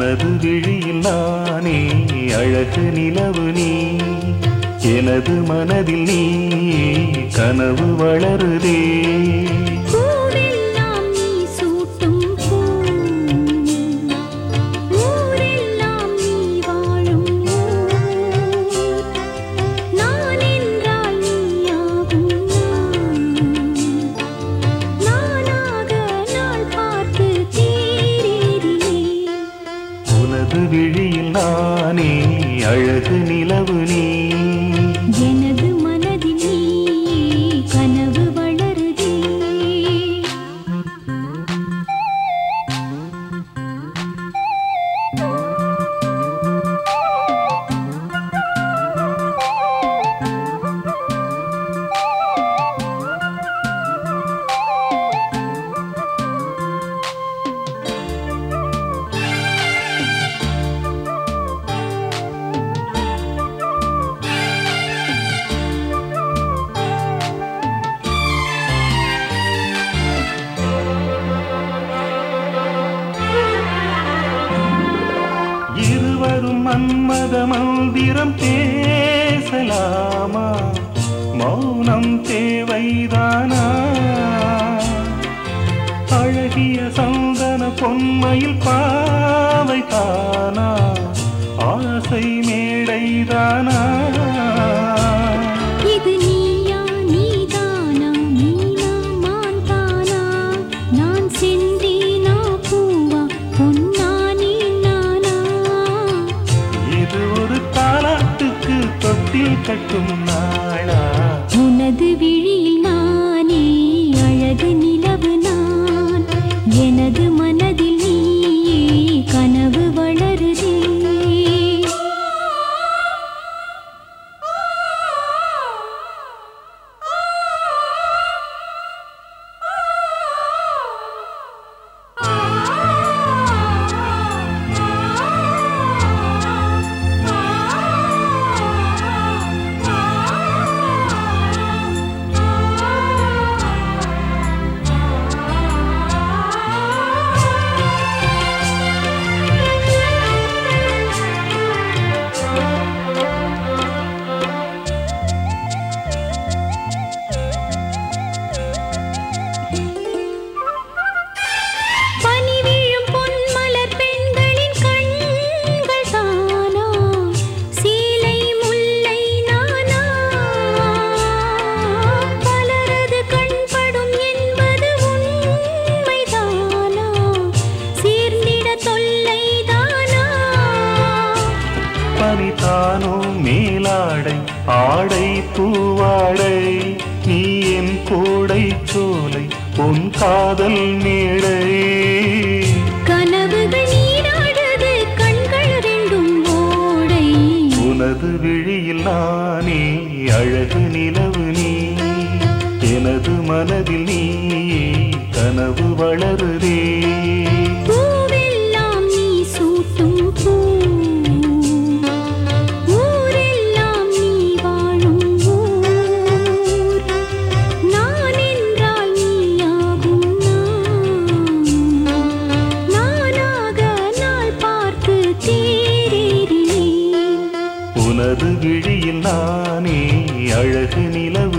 உனது விழியில் நானே அழகு நிலவு நீ எனது மனதில் நீ கனவு வளருதே பூவெல்லாம் நீ சூட்டும் பூ ஊரெல்லாம் நீ வாழும் ஊர் நான் என்றால் நீயாகும் நான் நானாக நாள் பார்த்து தேறினேன் உனது விழியில் நானே அழகு நிலவு நீ எனது மனதில் நீ கனவு வளருதே இருவரும் மன்மத மந்திரம் பேசலாமா மௌனம் தேவைதானா அழகிய சந்தன பொன்மையில் பாவை தானா ஆசை மேடைதானா இது நீயா நீதானா நீனா மான் தானா நான் செந்தீனா பூவா பொன்னா நீ நானா இது ஒரு தாலாட்டுக்கு தொட்டில் கட்டும் நாளா உனது விழியில் நானே அழகு நிலவு நான் எனது மனதில் நீயே கனவு வளருதே பனி விழும் பொன்மலர் பெண்களின் கண்கள் தானா சீலை முல்லை நானா பலரது கண்படும் என்பது உண்மைதானா சீர்ந்திட தொல்லைதானா பனிதானோ மேலாடை ஆடை பூவாடை நீ என் கோடை சோலை உன் காதல் மேடை கனவுகள் நீராடுது கண்கள் ரெண்டும் ஓடை உனது விழியில் நானே அழகு நிலவு நீ எனது மனதில் நீ கனவு வளருதே பூவெல்லாம் நீ சூட்டும் பூ ஊரெல்லாம் நீ வாழும் ஊர் நான் என்றால் நீயாகும் நான் நானாக நாள் பார்த்து தேறினேன் உனது விழியில் நானே அழகு நிலவு